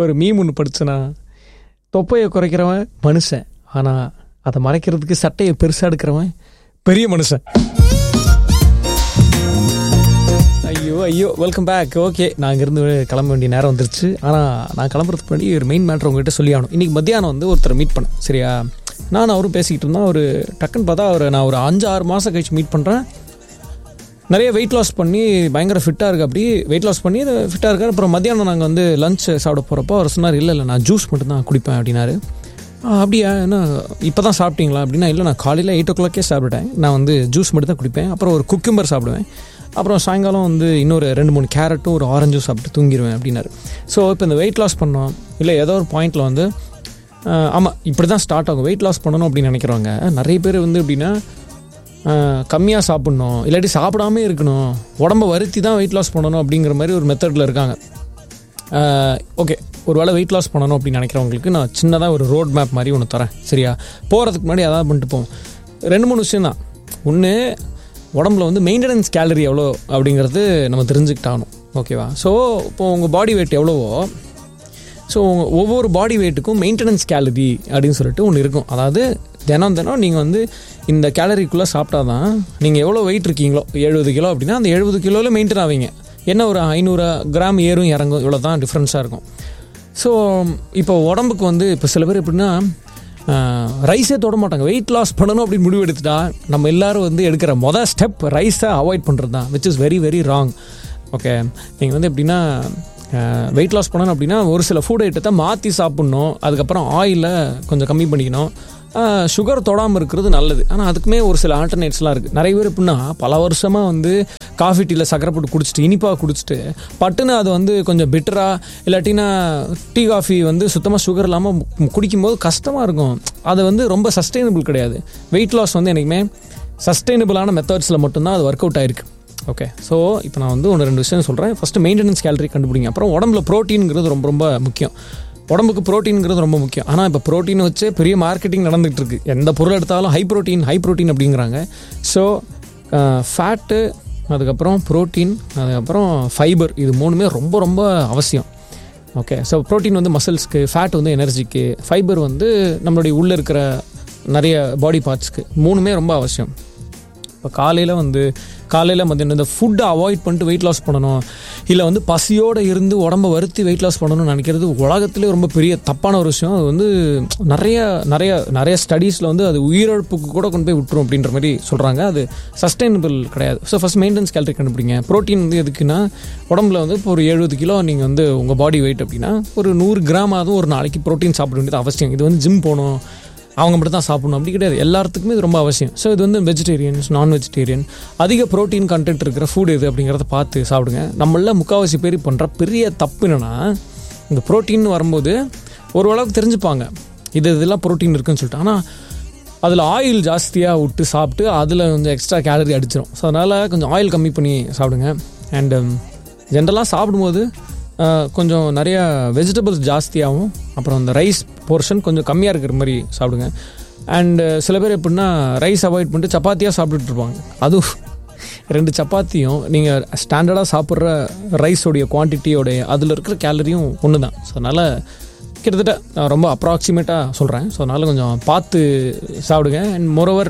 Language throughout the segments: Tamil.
ஒரு மீம் ஒன்று படிச்சேனா தொப்பையை குறைக்கிறவன் மனுஷன் ஆனால் அதை மறைக்கிறதுக்கு சட்டையை பெருசாக எடுக்கிறவன் பெரிய மனுஷன் ஐயோ ஐயோ வெல்கம் பேக் ஓகே நான் இங்கேருந்து கிளம்ப வேண்டிய நேரம் வந்துருச்சு ஆனால் நான் கிளம்புறதுக்கு முன்னாடி ஒரு மெயின் மேட்ரு உங்ககிட்ட சொல்லி ஆகணும் இன்றைக்கி மத்தியானம் வந்து ஒருத்தரை மீட் பண்ணேன் சரியா நான் அவரும் பேசிக்கிட்டு இருந்தோம் ஒரு டக்குன்னு பார்த்தா அவர் நான் ஒரு அஞ்சு ஆறு மாதம் கழிச்சு மீட் பண்ணுறேன் நிறைய வெயிட் லாஸ் பண்ணி பயங்கர ஃபிட்டாக இருக்கு அப்படி வெயிட் லாஸ் பண்ணி ஃபிட்டாக இருக்கார் அப்புறம் மத்தியானம் நாங்கள் வந்து லஞ்ச் சாப்பிட போகிறப்போ அவர் சொன்னார் இல்லை இல்லை நான் ஜூஸ் மட்டும் தான் குடிப்பேன் அப்படின்னாரு "ஆ, அப்படியா என்ன இப்போ தான் சாப்பிட்டீங்களா அப்படின்னா இல்லை நான் காலையில் எயிட் ஓ கிளாக்கே சாப்பிட்டேன் நான் வந்து ஜூஸ் மட்டும் தான் குடிப்பேன் அப்புறம் ஒரு குக்கும்பர் சாப்பிடுவேன் அப்புறம் சாயங்காலம் வந்து இன்னொரு ரெண்டு மூணு கேரட்டும் ஒரு ஆரஞ்சும் சாப்பிட்டு தூங்கிடுவேன் அப்படின்னாரு ஸோ இப்போ இந்த வெயிட் லாஸ் பண்ணோம் இல்லை ஏதோ ஒரு பாயிண்டில் வந்து ஆமாம் இப்படி தான் ஸ்டார்ட் ஆகும் வெயிட் லாஸ் பண்ணணும் அப்படின்னு நினைக்கிறவங்க நிறைய பேர் வந்து எப்படின்னா கம்மியாக சாப்பிட்ணும் இல்லாட்டி சாப்பிடாம இருக்கணும் உடம்ப வருத்தி தான் வெயிட் லாஸ் பண்ணணும் அப்படிங்கிற மாதிரி ஒரு மெத்தடில் இருக்காங்க ஓகே ஒரு வேளை வெயிட் லாஸ் பண்ணணும் அப்படின்னு நினைக்கிறவங்களுக்கு நான் சின்னதாக ஒரு ரோட் மேப் மாதிரி ஒன்று தரேன் சரியா போகிறதுக்கு முன்னாடி அதான் பண்ணிட்டு போவோம் ரெண்டு மூணு விஷயம் தான் ஒன்று உடம்புல வந்து மெயின்டெனன்ஸ் கேலரி எவ்வளோ அப்படிங்கிறது நம்ம தெரிஞ்சுக்கிட்டாகணும் ஓகேவா ஸோ இப்போ உங்கள் பாடி வெயிட் எவ்வளவோ ஸோ ஒவ்வொரு பாடி வெயிட்டுக்கும் மெயின்டெனன்ஸ் கேலரி அப்படின்னு சொல்லிட்டு ஒன்று இருக்கும் அதாவது தினம் தினம் நீங்கள் வந்து இந்த கேலரிக்குள்ளே சாப்பிட்டா தான் நீங்கள் எவ்வளோ வெயிட் இருக்கீங்களோ எழுபது கிலோ அப்படின்னா அந்த எழுபது கிலோவில் மெயின்டைன் ஆவீங்க என்ன ஒரு ஐநூறு கிராம் ஏறும் இறங்கும் இவ்வளோ தான் டிஃப்ரென்ஸாக இருக்கும் ஸோ இப்போ உடம்புக்கு வந்து இப்போ சில பேர் எப்படின்னா ரைஸே தொட மாட்டாங்க வெயிட் லாஸ் பண்ணணும் அப்படின்னு முடிவு எடுத்துட்டா நம்ம எல்லாரும் வந்து எடுக்கிற மொதல் ஸ்டெப் ரைஸை அவாய்ட் பண்ணுறது தான் which is very very wrong okay நீங்கள் வந்து எப்படின்னா வெயிட் லாஸ் பண்ணணும் அப்படின்னா ஒரு சில ஃபுட் ஐட்டத்தை மாற்றி சாப்பிட்ணும் அதுக்கப்புறம் ஆயிலை கொஞ்சம் கம்மி பண்ணிக்கணும் சுகர் தொடாமல் இருக்கிறது நல்லது ஆனால் அதுக்குமே ஒரு சில ஆல்டர்னேட்ஸ்லாம் இருக்குது நிறைய பேர் எப்படின்னா பல வருஷமாக வந்து காஃபி டீயில் சக்கரை போட்டு குடிச்சிட்டு இனிப்பாக குடிச்சிட்டு பட்டுன்னு அது வந்து கொஞ்சம் பிட்டராக இல்லாட்டினா டீ காஃபி வந்து சுத்தமாக சுகர் இல்லாமல் குடிக்கும்போது கஷ்டமாக இருக்கும் அது வந்து ரொம்ப சஸ்டைனபிள் கிடையாது வெயிட் லாஸ் வந்து எனக்குமே சஸ்டைனபிளான மெத்தட்ஸில் மட்டும்தான் அது ஒர்க் அவுட் ஆயிருக்கு ஓகே ஸோ இப்போ நான் வந்து ஒன்று ரெண்டு விஷயம் சொல்கிறேன் ஃபஸ்ட்டு மெயின்டெனன்ஸ் கேலரி கண்டுபிடிங்க அப்புறம் உடம்புல ப்ரோட்டீன்ங்கிறது ரொம்ப ரொம்ப முக்கியம் உடம்புக்கு ப்ரோட்டீன்ங்கிறது ரொம்ப முக்கியம் ஆனால் இப்போ ப்ரோட்டீன் வச்சு பெரிய மார்க்கெட்டிங் நடந்துகிட்டு இருக்கு எந்த பொருள் எடுத்தாலும் ஹை ப்ரோட்டீன் ஹை ப்ரோட்டீன் அப்படிங்கிறாங்க ஸோ ஃபேட்டு அதுக்கப்புறம் ப்ரோட்டீன் அதுக்கப்புறம் ஃபைபர் இது மூணுமே ரொம்ப ரொம்ப அவசியம் ஓகே ஸோ ப்ரோட்டீன் வந்து மசில்ஸ்க்கு ஃபேட் வந்து எனர்ஜிக்கு ஃபைபர் வந்து நம்மளுடைய உள்ளே இருக்கிற நிறைய பாடி பார்ட்ஸ்க்கு மூணுமே ரொம்ப அவசியம் இப்போ காலையில் வந்து காலையில் மத்தியானம் இந்த ஃபுட்டை அவாய்ட் பண்ணிட்டு வெயிட் லாஸ் பண்ணணும் இல்லை வந்து பசியோடு இருந்து உடம்ப வருத்தி வெயிட் லாஸ் பண்ணணும்னு நினைக்கிறது உலகத்திலே ரொம்ப பெரிய தப்பான ஒரு விஷயம் அது வந்து நிறைய நிறைய நிறைய ஸ்டடீஸில் வந்து அது உயிரிழப்புக்கு கூட கொண்டு போய் விட்டுரும் அப்படின்ற மாதிரி சொல்கிறாங்க அது சஸ்டைனபிள் கிடையாது ஸோ ஃபஸ்ட் மெயின்டெனன்ஸ் கேலரி கண்டுபிடிங்க ப்ரோட்டீன் வந்து எதுக்குன்னா உடம்புல வந்து இப்போ ஒரு எழுபது கிலோ நீங்கள் வந்து உங்கள் பாடி வெயிட் அப்படின்னா ஒரு நூறு கிராமாவது ஒரு நாளைக்கு ப்ரோட்டீன் சாப்பிட வேண்டியது அவசியம் இது வந்து ஜிம் போகணும் அவங்க மட்டும் தான் சாப்பிடணும் அப்படி கிடையாது எல்லாத்துக்குமே இது ரொம்ப அவசியம் ஸோ இது வந்து வெஜிடேரியன்ஸ் நான் வெஜிடேரியன் அதிக ப்ரோட்டீன் கண்டென்ட் இருக்கிற ஃபுட் எது அப்படிங்கிறத பார்த்து சாப்பிடுங்க நம்மள முக்கால்வாசி பேர் பண்ணுற பெரிய தப்பு என்னென்னா இந்த ப்ரோட்டீன் வரும்போது ஓரளவுக்கு தெரிஞ்சுப்பாங்க இது இதெல்லாம் ப்ரோட்டீன் இருக்குன்னு சொல்லிட்டு ஆனால் அதில் ஆயில் ஜாஸ்தியாக விட்டு சாப்பிட்டு அதில் கொஞ்சம் எக்ஸ்ட்ரா கேலரி அடிச்சிடும் ஸோ அதனால் கொஞ்சம் ஆயில் கம்மி பண்ணி சாப்பிடுங்க அண்டு ஜென்ரலாக சாப்பிடும்போது கொஞ்சம் நிறைய வெஜிடபிள்ஸ் ஜாஸ்தியாகவும் அப்புறம் அந்த ரைஸ் போர்ஷன் கொஞ்சம் கம்மியாக இருக்கிற மாதிரி சாப்பிடுங்க அண்டு சில பேர் எப்படின்னா ரைஸ் அவாய்ட் பண்ணிட்டு சப்பாத்தியாக சாப்பிட்டுட்டு இருப்பாங்க அதுவும் ரெண்டு சப்பாத்தியும் நீங்கள் ஸ்டாண்டர்டாக சாப்பிட்ற ரைஸோடைய குவான்டிட்டியோடைய அதில் இருக்கிற கேலரியும் ஒன்று தான் ஸோ அதனால் கிட்டத்தட்ட நான் ரொம்ப அப்ராக்சிமேட்டாக சொல்கிறேன் ஸோ அதனால் கொஞ்சம் பார்த்து சாப்பிடுங்க அண்ட் மோரோவர்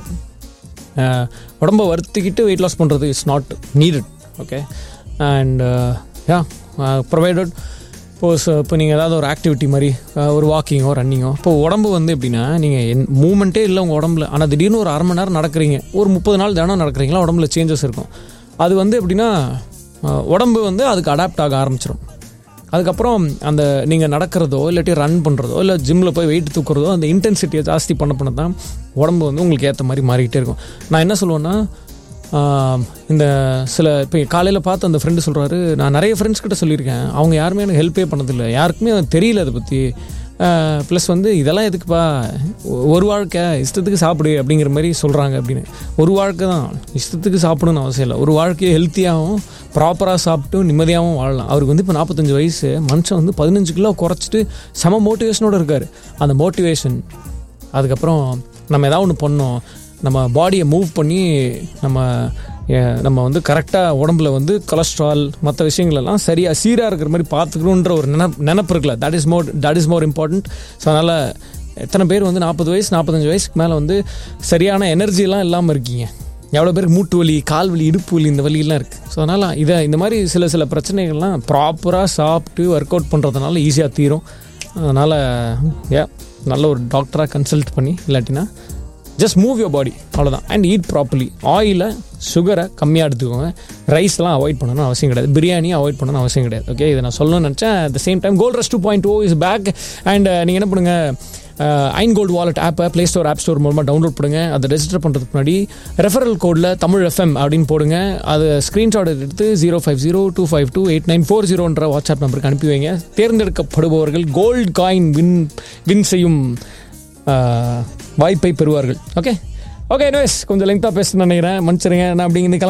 உடம்ப வருத்திக்கிட்டு வெயிட் லாஸ் பண்ணுறது it's not needed okay and yeah provided இப்போ இப்போ நீங்கள் ஏதாவது ஒரு ஆக்டிவிட்டி மாதிரி ஒரு வாக்கிங்கோ ரன்னிங்கோ இப்போ உடம்பு வந்து எப்படின்னா நீங்கள் என் மூமெண்ட்டே இல்லை உங்கள் உடம்புல ஆனால் திடீர்னு ஒரு அரை மணி நேரம் நடக்கிறீங்க ஒரு முப்பது நாள் தினம் நடக்கிறீங்களா உடம்புல சேஞ்சஸ் இருக்கும் அது வந்து எப்படின்னா உடம்பு வந்து அதுக்கு அடாப்ட் ஆக ஆரம்பிச்சிடும் அதுக்கப்புறம் அந்த நீங்கள் நடக்கிறதோ இல்லாட்டி ரன் பண்ணுறதோ இல்லை ஜிம்மில் போய் வெயிட் தூக்குறதோ அந்த இன்டென்சிட்டியை ஜாஸ்தி பண்ண பண்ண தான் உடம்பு வந்து உங்களுக்கு ஏற்ற மாதிரி மாறிக்கிட்டே இருக்கும் நான் என்ன சொல்லுவேன்னா இந்த சில இப்போ காலையில் பார்த்து அந்த ஃப்ரெண்டு சொல்கிறாரு நான் நிறைய ஃப்ரெண்ட்ஸ் கிட்ட சொல்லியிருக்கேன் அவங்க யாருமே எனக்கு ஹெல்ப்பே பண்ணதில்லை யாருக்குமே எனக்கு தெரியல அதை பற்றி ப்ளஸ் வந்து இதெல்லாம் எதுக்குப்பா ஒரு வாழ்க்கை இஷ்டத்துக்கு சாப்பிடு அப்படிங்கிற மாதிரி சொல்கிறாங்க அப்படின்னு ஒரு வாழ்க்கை தான் இஷ்டத்துக்கு சாப்பிடணும்னு அவசியம் இல்லை ஒரு வாழ்க்கையை ஹெல்த்தியாகவும் ப்ராப்பராக சாப்பிட்டு நிம்மதியாகவும் வாழலாம் அவருக்கு வந்து இப்போ நாற்பத்தஞ்சு வயசு மனுஷன் வந்து பதினஞ்சு கிலோ குறைச்சிட்டு செம மோட்டிவேஷனோடு இருக்கார் அந்த மோட்டிவேஷன் அதுக்கப்புறம் நம்ம ஏதாவது ஒன்று பண்ணோம் நம்ம பாடியை மூவ் பண்ணி நம்ம ஏ- நம்ம வந்து கரெக்டாக உடம்புல வந்து கொலஸ்ட்ரால் மற்ற விஷயங்களெல்லாம் சரியாக சீராக இருக்கிற மாதிரி பார்த்துக்கணுன்ற ஒரு நினப் நினப்பு இருக்குல்ல that is more that is more important so அதனால் எத்தனை பேர் வந்து நாற்பது வயசு நாற்பத்தஞ்சு வயசுக்கு மேலே வந்து சரியான எனர்ஜிலாம் இல்லாமல் இருக்கீங்க எவ்வளோ பேருக்கு மூட்டு வலி கால் வலி இடுப்பு வலி இந்த வலியெல்லாம் இருக்குது ஸோ அதனால் இதை இந்த மாதிரி சில சில பிரச்சனைகள்லாம் ப்ராப்பராக சாப்பிட்டு ஒர்க் அவுட் பண்ணுறதுனால ஈஸியாக தீரும் அதனால் ஏ நல்ல ஒரு டாக்டராக கன்சல்ட் பண்ணி இல்லாட்டினா ஜஸ்ட் மூவ் யோர் பாடி அவ்வளோதான் அண்ட் ஈட் ப்ராப்பர்லி ஆயிலை சுகரை கம்மியாக எடுத்துக்கோங்க ரைஸ்லாம் அவாய்ட் பண்ணணும்னு அவசியம் கிடையாது பிரியாணி அவாய்ட் பண்ணணும்னு அவசியம் கிடையாது ஓகே இதை நான் சொல்லணும்னு நினச்சேன் at the same time gold rush two point o is back and நீங்கள் என்ன பண்ணுங்கள் ஐன் கோல்டு வாலெட் ஆப்பை ப்ளே ஸ்டோர் ஆப் ஸ்டோர் மூலமாக டவுன்லோட் பண்ணுங்க அதை ரெஜிஸ்டர் பண்ணுறதுக்கு முன்னாடி ரெஃபரல் கோடில் தமிழ் எஃப்எம் அப்படின்னு போடுங்க அதை ஸ்க்ரீன்ஷாட் எடுத்து zero five zero two five two eight nine four ஜீரோன்ற வாட்ஸ்அப் நம்பருக்கு அனுப்பி வைங்க தேர்ந்தெடுக்கப்படுபவர்கள் கோல்டு காயின் வின் வின் செய்யும் ஆஹ், வாய்ப்பை பெறுவார்கள் ஓகே ஓகே நோய்ஸ் கொஞ்சம் லெங்க்தாக பேசணும்னு நினைக்கிறேன் மன்னிச்சிருங்க நான் அப்படிங்க